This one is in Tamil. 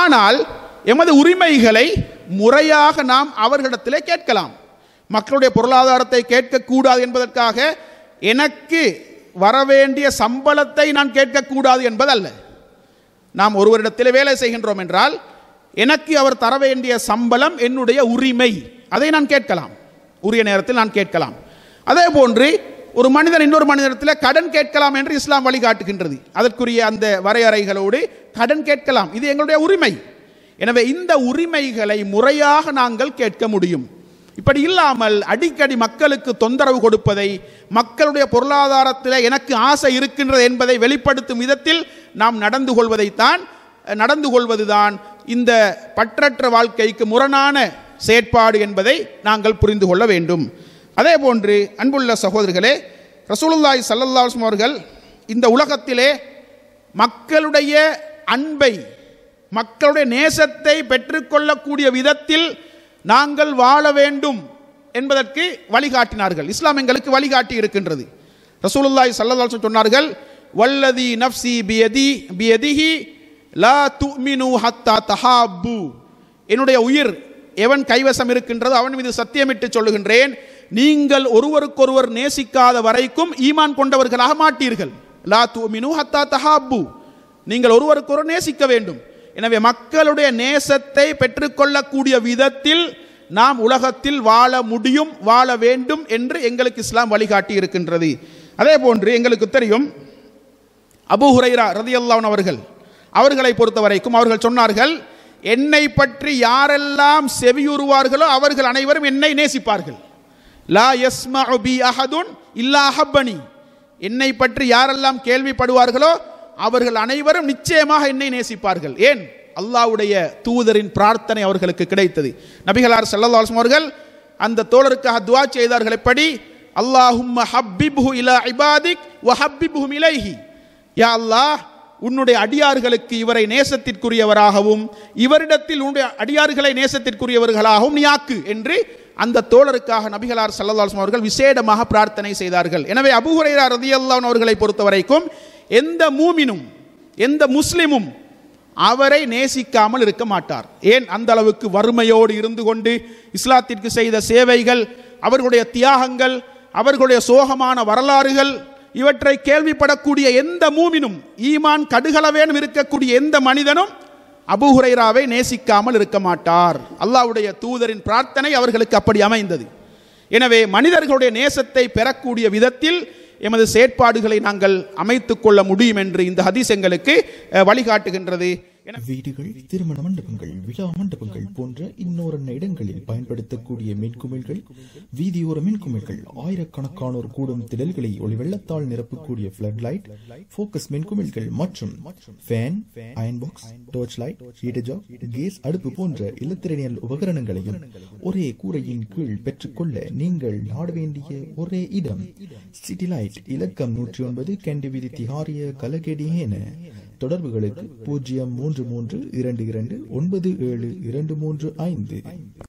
ஆனால் எமது உரிமைகளை முறையாக நாம் அவர்களிடத்திலே கேட்கலாம் மக்களுடைய பொருளாதாரத்தை கேட்கக்கூடாது என்பதற்காக எனக்கு வரவேண்டிய சம்பளத்தை நான் கேட்கக்கூடாது என்பதல்ல நாம் ஒருவரிடத்தில் வேலை செய்கின்றோம் என்றால் எனக்கு அவர் தர வேண்டிய சம்பளம் என்னுடைய உரிமை அதை நான் கேட்கலாம் உரிய நேரத்தில் நான் கேட்கலாம் அதே போன்று ஒரு மனிதன் இன்னொரு மனிதனிடத்தில் கடன் கேட்கலாம் என்று இஸ்லாம் வழிகாட்டுகின்றது அதற்குரிய அந்த வரையறைகளோடு கடன் கேட்கலாம் இது எங்களுடைய உரிமை எனவே இந்த உரிமைகளை முறையாக நாங்கள் கேட்க முடியும் இப்படி இல்லாமல் அடிக்கடி மக்களுக்கு தொந்தரவு கொடுப்பதை மக்களுடைய பொருளாதாரத்தில் எனக்கு ஆசை இருக்கின்றது என்பதை வெளிப்படுத்தும் விதத்தில் நாம் நடந்து கொள்வதைத்தான் நடந்து கொள்வதுதான் இந்த பற்றற்ற வாழ்க்கைக்கு முரணான செயற்பாடு என்பதை நாங்கள் புரிந்து கொள்ள வேண்டும் அதே போன்று அன்புள்ள சகோதரர்களே ரசூலுல்லாஹி ஸல்லல்லாஹு அலைஹி வஸல்லம் அவர்கள் இந்த உலகத்திலே மக்களுடைய அன்பை மக்களுடைய நேசத்தை பெற்றுக்கொள்ளக்கூடிய விதத்தில் நாங்கள் வாழ வேண்டும் என்பதற்கு வழிகாட்டினார்கள் இஸ்லாம் எங்களுக்கு வழிகாட்டி இருக்கின்றது ரசூலுல்லாஹி ஸல்லல்லாஹு அலைஹி வஸல்லம் சொன்னார்கள் வல்லதி நஃப்சி பியதி பியதிஹி லா துமினு ஹத்தா தஹாப்பு என்னுடைய உயிர் எவன் கைவசம் இருக்கின்றதோ அவன் மீது சத்தியமிட்டு சொல்லுகின்றேன் நீங்கள் ஒருவருக்கொருவர் நேசிக்காத வரைக்கும் ஈமான் கொண்டவர்களாக மாட்டீர்கள் லா துமினு ஹத்தா தஹாப்பு நீங்கள் ஒருவருக்கொருவர் நேசிக்க வேண்டும் எனவே மக்களுடைய நேசத்தை பெற்றுக்கொள்ளக்கூடிய விதத்தில் நாம் உலகத்தில் வாழ முடியும் வாழ வேண்டும் என்று எங்களுக்கு இஸ்லாம் வழிகாட்டி இருக்கின்றது அதே போன்று எங்களுக்கு தெரியும் அபு ஹுரைரா ரதியல்லான் அவர்கள் அவர்களை பொறுத்த வரைக்கும் அவர்கள் சொன்னார்கள் என்னை பற்றி யாரெல்லாம் செவியுறுவார்களோ அவர்கள் அனைவரும் என்னை நேசிப்பார்கள் லா யஸ்மஉ பி அஹதுன் இல்லா அஹப்பனி என்னை பற்றி யாரெல்லாம் கேள்விப்படுவார்களோ அவர்கள் அனைவரும் நிச்சயமாக என்னை நேசிப்பார்கள் ஏன் அல்லாஹ்வுடைய தூதரின் பிரார்த்தனை அவர்களுக்கு கிடைத்தது நபிகளார் ஸல்லல்லாஹு அலைஹி வஸல்லம் அவர்கள் அந்த தோழருக்காக துஆ செய்தார்கள் எப்படி அல்லாஹும்ம ஹப்பிப்ஹு இலா இபாதிக் வ ஹப்பிப்ஹும் இலைஹி யா அல்லாஹ் உன்னுடைய அடியார்களுக்கு இவரை நேசத்திற்குரியவராகவும் இவரிடத்தில் உன்னுடைய அடியார்களை நேசத்திற்குரியவர்களாகவும் நீ ஆக்கு என்று அந்த தோழருக்காக நபிகளார் ஸல்லல்லாஹு அலைஹி வஸல்லம் அவர்கள் விசேடமாக பிரார்த்தனை செய்தார்கள் எனவே அபூ ஹுரைரா ரலியல்லாஹு அன்ஹு அவர்களை பொறுத்த வரைக்கும் எந்த மூமினும் எந்த முஸ்லிமும் அவரை நேசிக்காமல் இருக்க மாட்டார் ஏன் அந்த அளவுக்கு வறுமையோடு இருந்து கொண்டு இஸ்லாத்திற்கு செய்த சேவைகள் அவர்களுடைய தியாகங்கள் அவர்களுடைய சோகமான வரலாறுகள் இவற்றை கேள்விப்படக்கூடிய எந்த மூமினும் ஈமான் கடுகளவேனும் இருக்கக்கூடிய எந்த மனிதனும் அபூ ஹுரைராவை நேசிக்காமல் இருக்க மாட்டார் அல்லாஹ்வுடைய தூதரின் பிரார்த்தனை அவர்களுக்கு அப்படி அமைந்தது எனவே மனிதர்களுடைய நேசத்தை பெறக்கூடிய விதத்தில் எமது செயற்பாடுகளை நாங்கள் அமைத்துக் கொள்ள முடியும் என்று இந்த ஹதீஸ் எங்களுக்கு அஹ், வழிகாட்டுகின்றது என- வீடுகள் திருமண மண்டபங்கள் விழா மண்டபங்கள் போன்ற இன்னொரு இடங்களில் பயன்படுத்தக்கூடிய மின்குமிழ்கள் வீதியோர மின்குமிழ்கள் ஆயிரக்கணக்கானோர் கூடும் திடல்களை ஒளி வெள்ளத்தால் நிரப்பக்கூடிய பிளட் லைட் போக்கஸ் மின்குமிழ்கள் மற்றும் fan iron box torch light heater ஜாப் கேஸ் அடுப்பு போன்ற இலத்திரனியல் உபகரணங்களையும் ஒரே கூரையின் கீழ் பெற்றுக்கொள்ள நீங்கள் நாட வேண்டிய ஒரே இடம் சிட்டி லைட் இலக்கம் நூற்றி ஒன்பது கேண்டி வீதி திஹாரிய கலகெடியேன தொடர்புகளுக்கு பூஜ்ஜியம் மூன்று மூன்று இரண்டு இரண்டு ஒன்பது ஏழு இரண்டு மூன்று ஐந்து